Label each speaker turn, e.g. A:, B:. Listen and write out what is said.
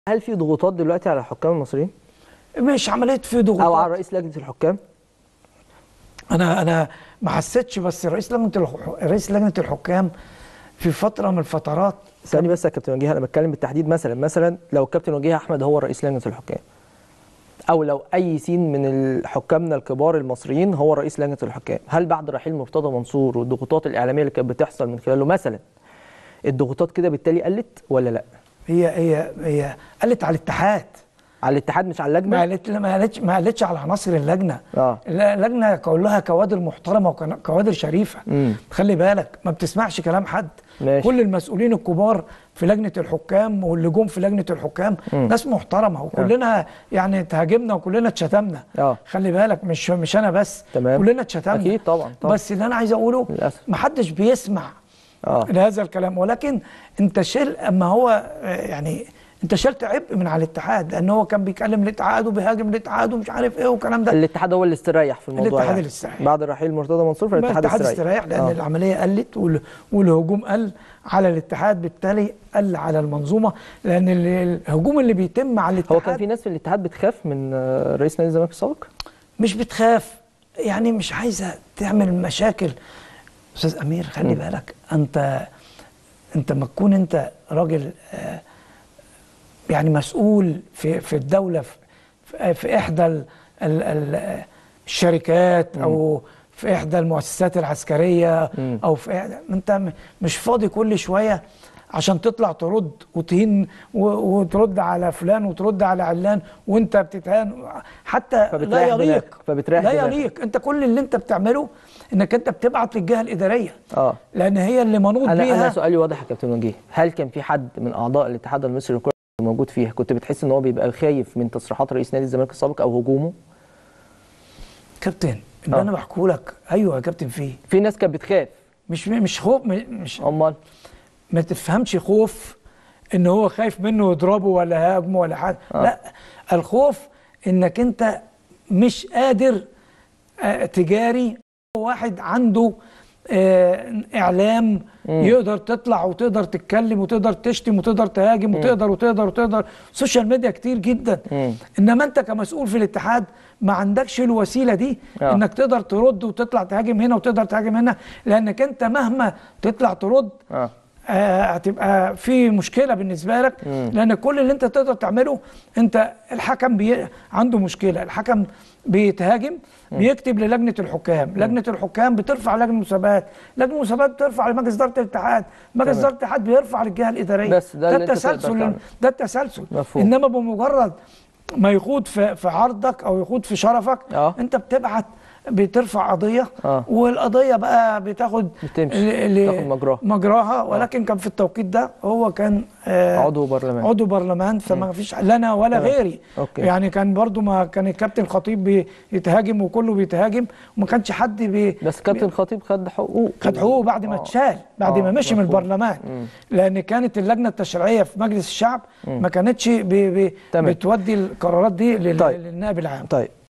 A: هل في ضغوطات دلوقتي على الحكام المصريين
B: مش عمليه في ضغوطات
A: او على رئيس لجنه الحكام
B: انا انا ما حسيتش بس رئيس لجنه الح... رئيس لجنه الحكام في فتره من الفترات
A: ثاني بس يا كابتن وجيه انا بتكلم بالتحديد مثلا مثلا لو الكابتن وجيه احمد هو رئيس لجنه الحكام او لو اي سين من حكامنا الكبار المصريين هو رئيس لجنه الحكام هل بعد رحيل مرتضى منصور والضغوطات الاعلاميه اللي كانت بتحصل من خلاله مثلا الضغوطات كده بالتالي قلت ولا لا
B: هي هي هي قالت على الاتحاد
A: على الاتحاد مش على
B: ما
A: اللجنه
B: قالت ما قالتش ما قالتش على عناصر اللجنه
A: اه
B: اللجنه كلها كوادر محترمه وكوادر شريفه
A: امم
B: خلي بالك ما بتسمعش كلام حد
A: ماشي.
B: كل المسؤولين الكبار في لجنه الحكام واللي جم في لجنه الحكام
A: مم.
B: ناس محترمه وكلنا يعني تهاجمنا وكلنا اتشتمنا
A: اه
B: خلي بالك مش مش انا بس
A: تمام.
B: كلنا اتشتمنا
A: اكيد طبعا طبعا
B: بس اللي انا عايز اقوله
A: للاسف
B: ما حدش بيسمع
A: اه
B: لهذا الكلام ولكن انت شيل اما هو آه، يعني انت شلت عبء من على الاتحاد لان هو كان بيكلم الاتحاد وبيهاجم الاتحاد ومش عارف ايه والكلام ده
A: الاتحاد هو اللي استريح في الموضوع
B: الاتحاد
A: يعني.
B: اللي استريح.
A: بعد رحيل مرتضى منصور فالاتحاد
B: الاتحاد
A: استريح
B: استريح لان
A: آه.
B: العمليه قلت وال- والهجوم قل على الاتحاد بالتالي قل على المنظومه لان ال- الهجوم اللي بيتم على
A: هو كان
B: الاتحاد
A: في ناس في الاتحاد بتخاف من آه، رئيس نادي الزمالك السابق
B: مش بتخاف يعني مش عايزه تعمل مشاكل استاذ امير خلي
A: مم.
B: بالك انت انت لما تكون انت راجل آه، يعني مسؤول في في الدوله في, في- في احدى ال ال ال الشركات او في احدى المؤسسات العسكريه
A: مم.
B: او في إحدى انت م- مش فاضي كل شويه عشان تطلع ترد وتهين و- وترد على فلان وترد على علان وانت بتتهان حتى لا
A: فبتريح
B: يليق
A: دماغك، فبتريح
B: لا
A: دماغك.
B: يليق انت كل اللي انت بتعمله انك انت بتبعت للجهه الاداريه
A: اه
B: لان هي اللي منوط
A: انا
B: بيها
A: انا سؤالي واضح يا كابتن وجيه هل كان في حد من اعضاء الاتحاد المصري للكره موجود فيها كنت بتحس ان هو بيبقى خايف من تصريحات رئيس نادي الزمالك السابق او هجومه
B: كابتن اللي
A: آه.
B: انا بحكيه لك ايوه يا كابتن فيه
A: في ناس كانت بتخاف
B: مش مش خوف مش
A: امال
B: ما تفهمش خوف ان هو خايف منه يضربه ولا هاجمه ولا حاجه
A: آه.
B: لا الخوف انك انت مش قادر آه، تجاري واحد عنده آه، اعلام
A: مم.
B: يقدر تطلع وتقدر تتكلم وتقدر تشتم وتقدر تهاجم وتقدر وتقدر وتقدر سوشيال ميديا كتير جدا
A: مم.
B: انما انت كمسؤول في الاتحاد ما عندكش الوسيله دي
A: آه.
B: انك تقدر ترد وتطلع تهاجم هنا وتقدر تهاجم هنا لانك انت مهما تطلع ترد
A: اه
B: آه، هتبقى في مشكله بالنسبه لك
A: مم.
B: لان كل اللي انت تقدر تعمله انت الحكم بي... عنده مشكله الحكم بيتهاجم بيكتب للجنه الحكام لجنه الحكام بترفع لجنه المسابقات لجنه المسابقات بترفع لمجلس اداره الاتحاد مجلس
A: تمام.
B: اداره الاتحاد بيرفع للجهه الاداريه
A: بس ده اللي انت تقدر
B: التسلسل
A: تعمله.
B: ده التسلسل
A: مفهوم.
B: انما بمجرد ما يخوض في في عرضك او يخوض في شرفك
A: اه.
B: انت بتبعت بترفع قضيه
A: اه.
B: والقضيه بقى بتاخد
A: بتمشي،
B: ل- ل-
A: تاخد مجراها.
B: مجراها ولكن كان في التوقيت ده هو كان آه
A: عضو برلمان
B: عضو برلمان فما فيش لنا ولا
A: تمام.
B: غيري
A: أوكي.
B: يعني كان برضو ما كان الكابتن خطيب بيتهاجم وكله بيتهاجم وما كانش حد بي
A: بس كابتن خطيب خد حقوق
B: خد حقوقه بعد ما
A: آه.
B: اتشال بعد
A: آه،
B: ما مشي من
A: مفهوم.
B: البرلمان
A: مم.
B: لان كانت اللجنه التشريعيه في مجلس الشعب ما كانتش بي بي
A: تمام.
B: بتودي القرارات دي لل-
A: طيب.
B: للنائب العام
A: طيب